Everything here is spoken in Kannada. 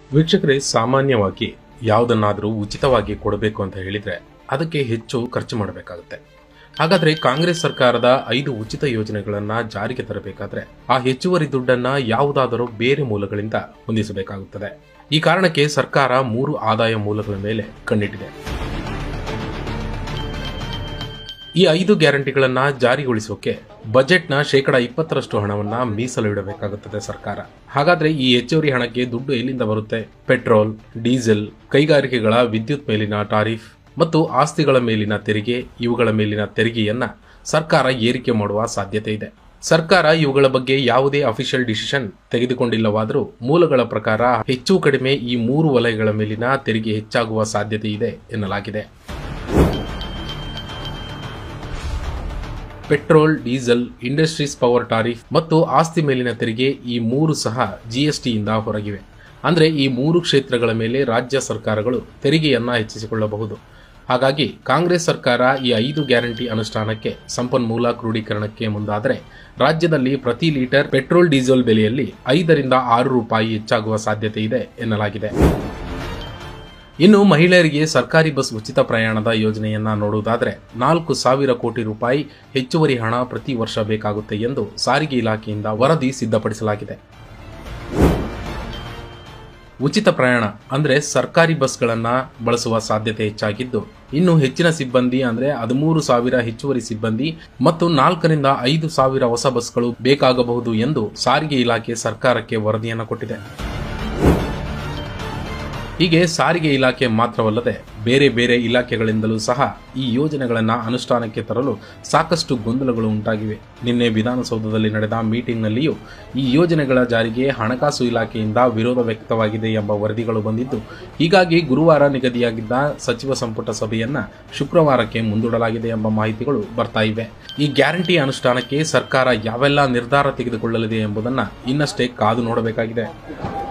ವೀಕ್ಷಕರೇ ಸಾಮಾನ್ಯವಾಗಿ ಯಾವುದನ್ನಾದರೂ ಉಚಿತವಾಗಿ ಕೊಡಬೇಕು ಅಂತ ಹೇಳಿದ್ರೆ ಅದಕ್ಕೆ ಹೆಚ್ಚು ಖರ್ಚು ಮಾಡಬೇಕಾಗುತ್ತೆ ಹಾಗಾದ್ರೆ ಕಾಂಗ್ರೆಸ್ ಸರ್ಕಾರದ ಐದು ಉಚಿತ ಯೋಜನೆಗಳನ್ನ ಜಾರಿಗೆ ತರಬೇಕಾದ್ರೆ ಆ ಹೆಚ್ಚುವರಿ ದುಡ್ಡನ್ನ ಯಾವುದಾದರೂ ಬೇರೆ ಮೂಲಗಳಿಂದ ಹೊಂದಿಸಬೇಕಾಗುತ್ತದೆ ಈ ಕಾರಣಕ್ಕೆ ಸರ್ಕಾರ ಮೂರು ಆದಾಯ ಮೂಲಗಳ ಮೇಲೆ ಕಣ್ಣಿಟ್ಟಿದೆ ಈ ಐದು ಗ್ಯಾರಂಟಿಗಳನ್ನ ಜಾರಿಗೊಳಿಸೋಕೆ ಬಜೆಟ್ನ ಶೇಕಡ ಇಪ್ಪತ್ತರಷ್ಟು ಹಣವನ್ನ ಮೀಸಲು ಇಡಬೇಕಾಗುತ್ತದೆ ಸರ್ಕಾರ ಹಾಗಾದ್ರೆ ಈ ಹೆಚ್ಚುವರಿ ಹಣಕ್ಕೆ ದುಡ್ಡು ಎಲ್ಲಿಂದ ಬರುತ್ತೆ ಪೆಟ್ರೋಲ್ ಡೀಸೆಲ್ ಕೈಗಾರಿಕೆಗಳ ವಿದ್ಯುತ್ ಮೇಲಿನ ಟಾರಿಫ್ ಮತ್ತು ಆಸ್ತಿಗಳ ಮೇಲಿನ ತೆರಿಗೆ ಇವುಗಳ ಮೇಲಿನ ತೆರಿಗೆಯನ್ನ ಸರ್ಕಾರ ಏರಿಕೆ ಮಾಡುವ ಸಾಧ್ಯತೆ ಇದೆ ಸರ್ಕಾರ ಇವುಗಳ ಬಗ್ಗೆ ಯಾವುದೇ ಅಫಿಷಿಯಲ್ ಡಿಸಿಷನ್ ತೆಗೆದುಕೊಂಡಿಲ್ಲವಾದರೂ ಮೂಲಗಳ ಪ್ರಕಾರ ಹೆಚ್ಚು ಕಡಿಮೆ ಈ ಮೂರು ವಲಯಗಳ ಮೇಲಿನ ತೆರಿಗೆ ಹೆಚ್ಚಾಗುವ ಸಾಧ್ಯತೆ ಇದೆ ಎನ್ನಲಾಗಿದೆ petrol diesel industries power tariff ಮತ್ತು ಆಸ್ತಿ ಮೇಲಿನ ತೆರಿಗೆ ಈ ಮೂರು ಸಹ ಜಿಎಸ್ಟಿಯಿಂದ ಹೊರಗಿವೆ ಅಂದ್ರೆ ಈ ಮೂರು ಕ್ಷೇತ್ರಗಳ ಮೇಲೆ ರಾಜ್ಯ ಸರ್ಕಾರಗಳು ತೆರಿಗೆಯನ್ನ ಹೆಚ್ಚಿಸಿಕೊಳ್ಳಬಹುದು ಹಾಗಾಗಿ ಕಾಂಗ್ರೆಸ್ ಸರ್ಕಾರ ಈ ಐದು ಗ್ಯಾರಂಟಿ ಅನುಷ್ಠಾನಕ್ಕೆ ಸಂಪನ್ಮೂಲ ಕ್ರೋಢೀಕರಣಕ್ಕೆ ಮುಂದಾದರೆ ರಾಜ್ಯದಲ್ಲಿ ಪ್ರತಿ ಲೀಟರ್ ಪೆಟ್ರೋಲ್ ಡೀಸೆಲ್ ಬೆಲೆಯಲ್ಲಿ ಐದರಿಂದ ಆರು ರೂಪಾಯಿ ಹೆಚ್ಚಾಗುವ ಸಾಧ್ಯತೆ ಇದೆ ಎನ್ನಲಾಗಿದೆ ಇನ್ನು ಮಹಿಳೆಯರಿಗೆ ಸರ್ಕಾರಿ ಬಸ್ ಉಚಿತ ಪ್ರಯಾಣದ ಯೋಜನೆಯನ್ನ ನೋಡುವುದಾದರೆ ನಾಲ್ಕು ಸಾವಿರ ಕೋಟಿ ರೂಪಾಯಿ ಹೆಚ್ಚುವರಿ ಹಣ ಪ್ರತಿ ವರ್ಷ ಬೇಕಾಗುತ್ತೆ ಎಂದು ಸಾರಿಗೆ ಇಲಾಖೆಯಿಂದ ವರದಿ ಸಿದ್ಧಪಡಿಸಲಾಗಿದೆ ಉಚಿತ ಪ್ರಯಾಣ ಅಂದ್ರೆ ಸರ್ಕಾರಿ ಬಸ್ಗಳನ್ನ ಬಳಸುವ ಸಾಧ್ಯತೆ ಹೆಚ್ಚಾಗಿದ್ದು ಇನ್ನು ಹೆಚ್ಚಿನ ಸಿಬ್ಬಂದಿ ಅಂದ್ರೆ ಹದಿಮೂರು ಸಾವಿರ ಹೆಚ್ಚುವರಿ ಸಿಬ್ಬಂದಿ ಮತ್ತು ನಾಲ್ಕರಿಂದ ಐದು ಸಾವಿರ ಹೊಸ ಬಸ್ಗಳು ಬೇಕಾಗಬಹುದು ಎಂದು ಸಾರಿಗೆ ಇಲಾಖೆ ಸರ್ಕಾರಕ್ಕೆ ವರದಿಯನ್ನು ಕೊಟ್ಟಿದೆ ಹೀಗೆ ಸಾರಿಗೆ ಇಲಾಖೆ ಮಾತ್ರವಲ್ಲದೆ ಬೇರೆ ಬೇರೆ ಇಲಾಖೆಗಳಿಂದಲೂ ಸಹ ಈ ಯೋಜನೆಗಳನ್ನು ಅನುಷ್ಠಾನಕ್ಕೆ ತರಲು ಸಾಕಷ್ಟು ಗೊಂದಲಗಳು ಉಂಟಾಗಿವೆ ನಿನ್ನೆ ವಿಧಾನಸೌಧದಲ್ಲಿ ನಡೆದ ಮೀಟಿಂಗ್ನಲ್ಲಿಯೂ ಈ ಯೋಜನೆಗಳ ಜಾರಿಗೆ ಹಣಕಾಸು ಇಲಾಖೆಯಿಂದ ವಿರೋಧ ವ್ಯಕ್ತವಾಗಿದೆ ಎಂಬ ವರದಿಗಳು ಬಂದಿದ್ದು ಹೀಗಾಗಿ ಗುರುವಾರ ನಿಗದಿಯಾಗಿದ್ದ ಸಚಿವ ಸಂಪುಟ ಸಭೆಯನ್ನ ಶುಕ್ರವಾರಕ್ಕೆ ಮುಂದೂಡಲಾಗಿದೆ ಎಂಬ ಮಾಹಿತಿಗಳು ಬರ್ತಾ ಇವೆ ಈ ಗ್ಯಾರಂಟಿ ಅನುಷ್ಠಾನಕ್ಕೆ ಸರ್ಕಾರ ಯಾವೆಲ್ಲ ನಿರ್ಧಾರ ತೆಗೆದುಕೊಳ್ಳಲಿದೆ ಎಂಬುದನ್ನು ಇನ್ನಷ್ಟೇ ಕಾದು ನೋಡಬೇಕಾಗಿದೆ